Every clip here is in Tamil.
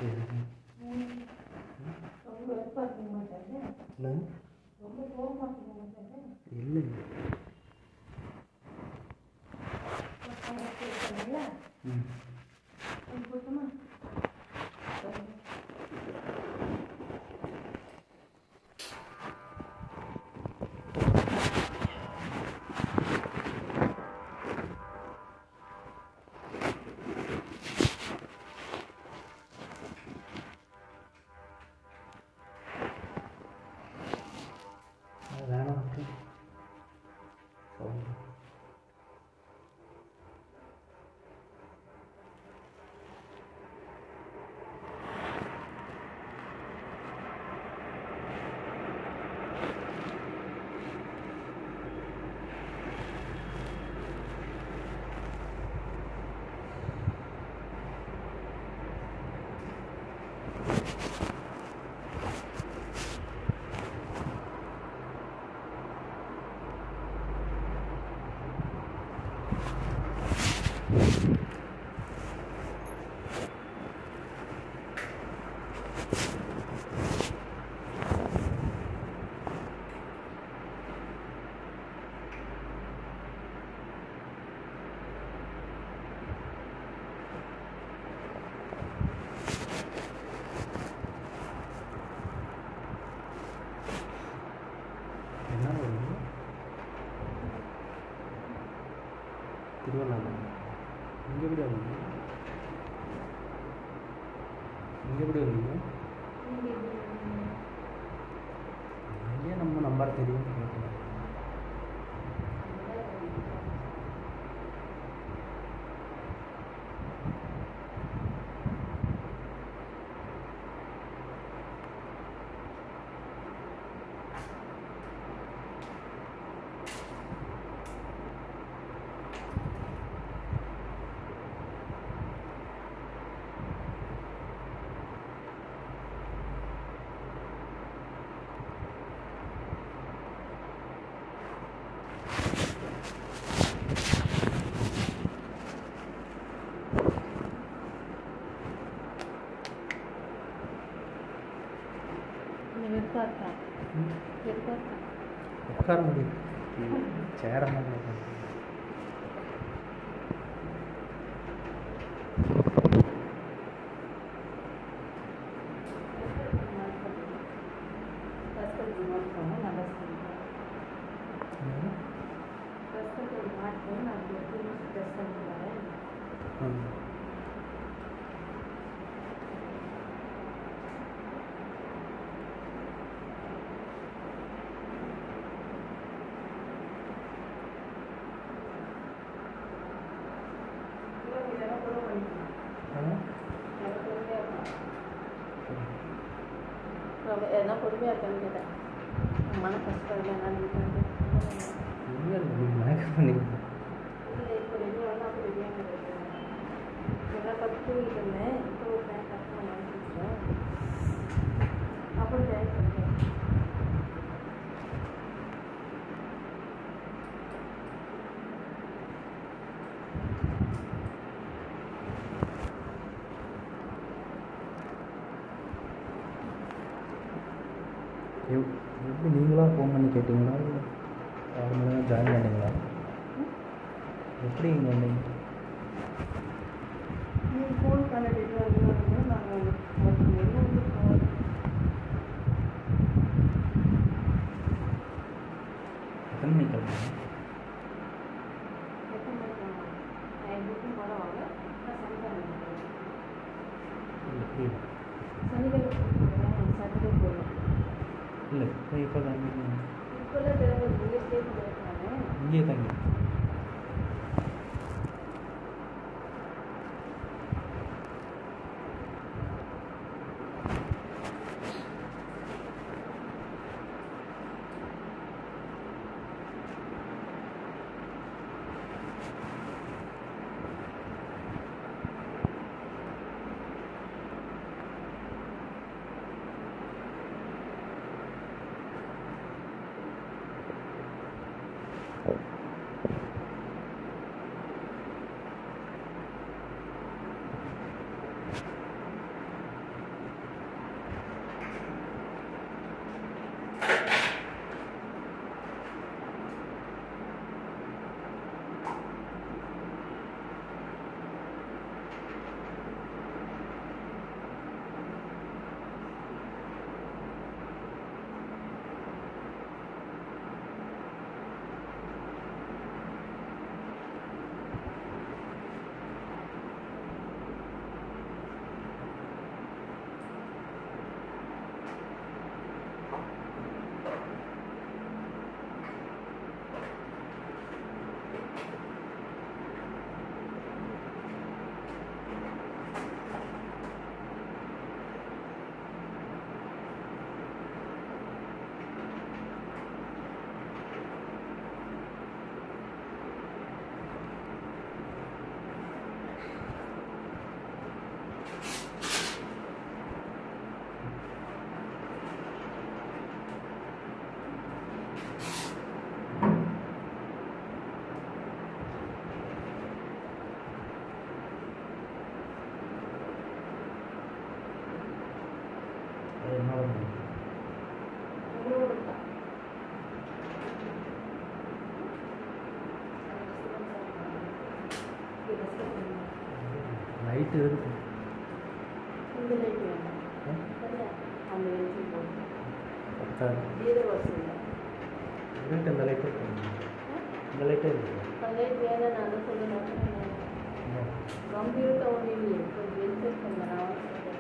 ரொம்ப வெறுப்பாக இருக்க மாட்டாரு என்ன ரொம்ப கோபமாக இருக்க மாட்டாரு இல்லைங்க இருக்காங்கல்ல ம் அது கொடுத்தோமா அது வேணாம் சொல்லுங்க என்ன வருது திருவண்ணாமலை இங்கே எப்படி வந்தீங்க இங்கே எப்படி வந்தீங்க ஏன் நம்ம நம்பர் தெரியும் கேட்டேன் இந்த வெறுப்பாக இருக்கான் வெறுப்பாக இருக்கான் உட்கார முடியும் சேர மாதிரி பஸ் கட்டி மாட்டோம் நான் பஸ் கட்டிக்கிறேன் பஸ் கட்டி மாட்டோம் நான் எப்படி ட்ரெஸ் பண்ணிக்கிறேன் ம் இதெல்லாம் கூட பண்ணிக்கலாம் ஆ? எனக்கு பொறுமையாக இருக்கும் சரி. ரொம்ப எதனா பொறுமையாக இருக்கான்னு கேட்டேன் மன கஷ்டம் இல்லை என்னன்னு கேட்டேன் இல்லை இல்லை நீங்கள் மேக்கப் பண்ணிக்கணும் இல்லை இப்போ ரெண்டு வேணா அப்போ ரெடியாக கிடையாது எல்லாம் பத்து தூங்கிட்டு இருந்தேன் இப்போ ஒரு டைம் கஷ்டம் நினச்சிட்டேன் அப்புறம் டைம் பண்ணிட்டேன் எப் எப்படி நீங்களாக ஃபோன் பண்ணி கேட்டிங்களா இல்லை நார்மலாக ஜாயின் பண்ணீங்களா எப்படி இங்கே வந்தீங்க நீங்கள் ஃபோன் பண்ணிட்டு வந்து நாங்கள் ஒரு வெளியே வந்து போகிறோம் எத்தனை மணிக்கு கிளம்புங்க எத்தனை மணிக்கு வாங்க நைன் புக்கிங் போட வாங்க நான் சனிக்கிழமை போகிறேன் இல்லை புரியல சனிக்கிழமை போகிறேன் சாட்டர்டே போகிறேன் இல்லை இப்போ இப்போ கிளம்புங்க இப்போல்லாம் திரும்ப இங்கே ஸ்டே பண்ணியிருக்காங்க இங்கேயே தங்கி லைட்டு இருக்கு இந்த லைட் வேணும் சரியா அந்த வெளிச்சு போகும் பத்தாது ஜீரோ வசூல் இருக்கு இந்த லைட்டே இருக்கு இந்த லைட்டே இருக்கு அந்த லைட் வேணும் நான் சொல்லணும் கம்ப்யூட்டர் ஒன்றும் இல்லையே கொஞ்சம் வெளிச்சம் பண்ண நான் சொல்கிறேன்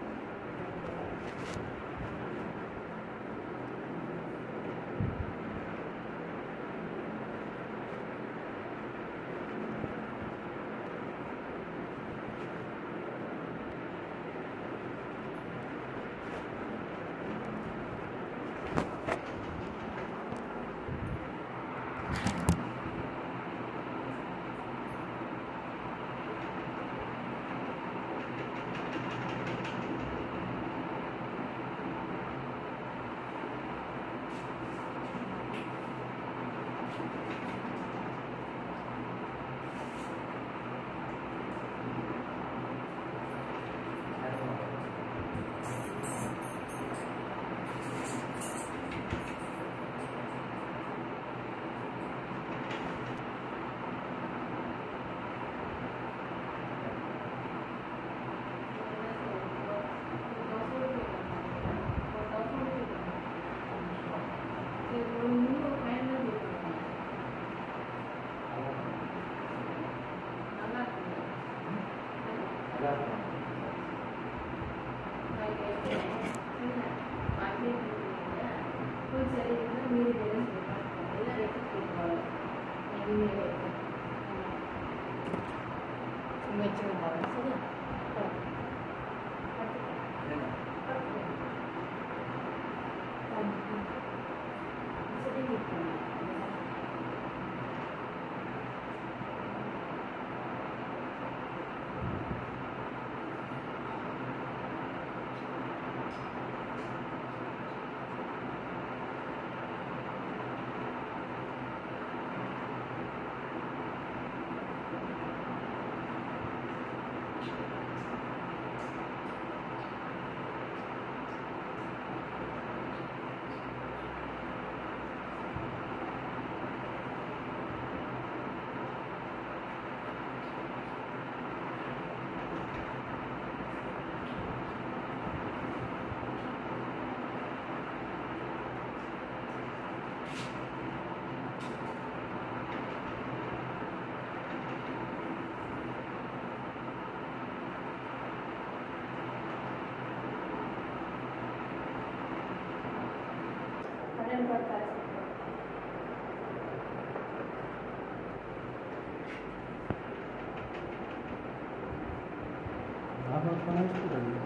நார்மல் போனால் இருக்குது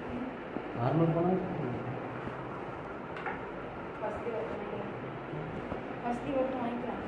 நார்மல் போனால் ஃபஸ்ட்டு மட்டும் வாங்கிக்கலாம்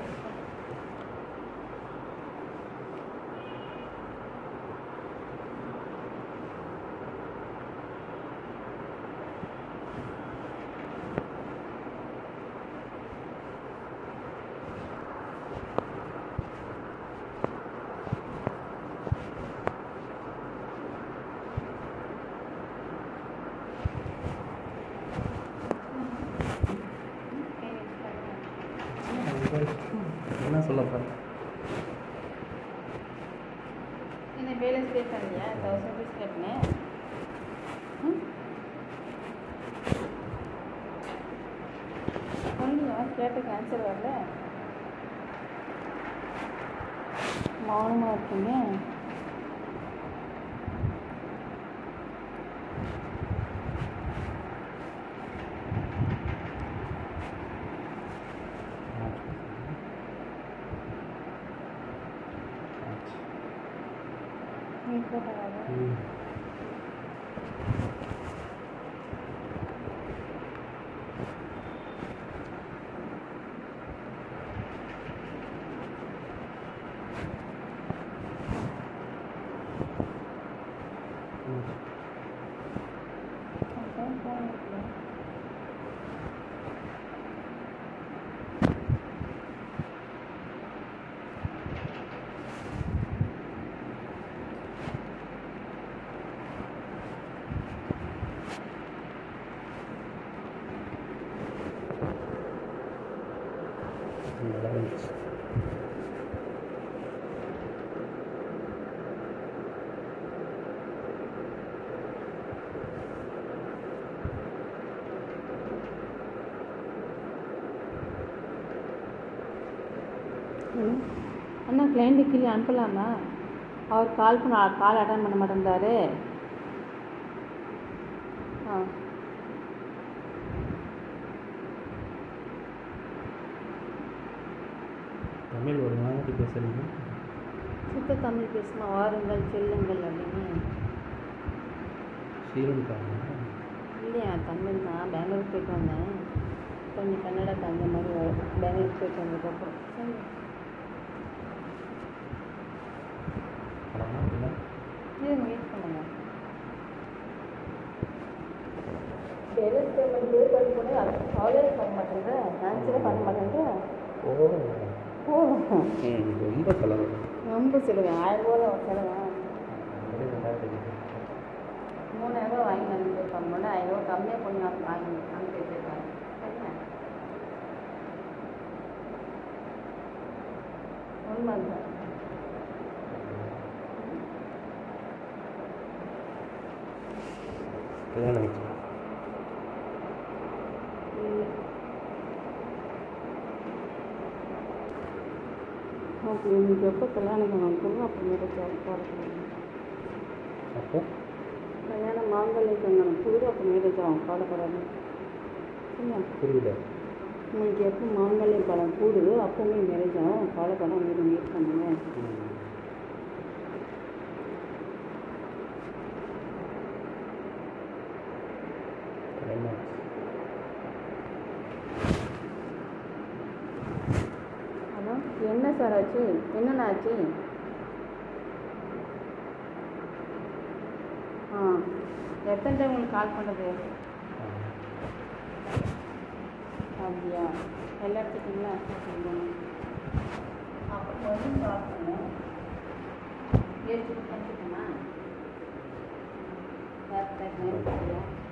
என்ன சொல்ல போகிறேன் என்ன பேலன்ஸ் பே பண்ணியா தௌசண்ட் ருபீஸ் கட்டினேன் சொல்லுங்க கேட்ட ஆன்சர் வரல மௌனமாக இருக்கீங்க நீ போட்டாங்க ம் ம் அதான் போனேன் ம். அண்ணா கிளைண்ட்டு கீழே அனுப்பலாமா அவர் கால் பண்ண கால் அட்டன் பண்ண மாட்டேங்கிறாரு ஆ தமிழ் ஒரு மாதிரி பேசுகிறீங்க சுத்த தமிழ் பேசுமா வாருங்கள் செல்லுங்கள் அப்படின்னு ஸ்ரீலங்காங்க இல்லையா தமிழ் தான் பெங்களூர் போயிட்டு வந்தேன் கொஞ்சம் கன்னடா அந்த மாதிரி வரும் பெங்களூர் போயிட்டு வந்ததுக்கப்புறம் சரி படமா இல்லை இருங்க வெயிட் பண்ணுங்க டெலிவரி பேமெண்ட் பே பண்ணி கூட அது காலேஜ் பண்ண மாட்டேங்க ஆன்சரே பண்ண மாட்டேங்க ஓ ஓ ம் ரொம்ப செலவு ரொம்ப செலவு ஆயிரம் ரூபா செலவா அப்படியே ரெண்டாயிரத்தி மூணாயிரம் ரூபா வாங்கி அனுப்பி பண்ணோட ஆயிரம் ரூபா கம்மியாக கொஞ்சம் வாங்கி அனுப்பி வச்சிருக்காங்க சரியா உண்மை தான் கல்யாணம் ஆயிடுச்சு இல்லை ஓகே உங்களுக்கு எப்போ கல்யாணம் பண்ணணும் அப்புறமேட்டு போகிறேன் அப்போ கல்யாணம் மாங்கல்யம் கல்யாணம் புது அப்புறமேட்டு ஆகும் கவலைப்படாது சரியா புரியல உங்களுக்கு எப்போ மாங்கல்யம் பழம் கூடுதோ அப்போவுமே மேரேஜ் ஆகும் கவலைப்படாம மீது வெயிட் பண்ணுங்க ம். Time ஆச்சு. ஹலோ என்ன சார் ஆச்சு என்னென்ன ஆச்சு ஆ எத்தனை டைம் உங்களுக்கு கால் பண்ணுறது ஆ. அப்படியா எல்லாம் எடுத்துட்டீங்களா அப்போ கொஞ்சம் கால் பண்ணுங்க ஏற்றி அனுப்பிட்டுமா யார் பேசுகிறேன்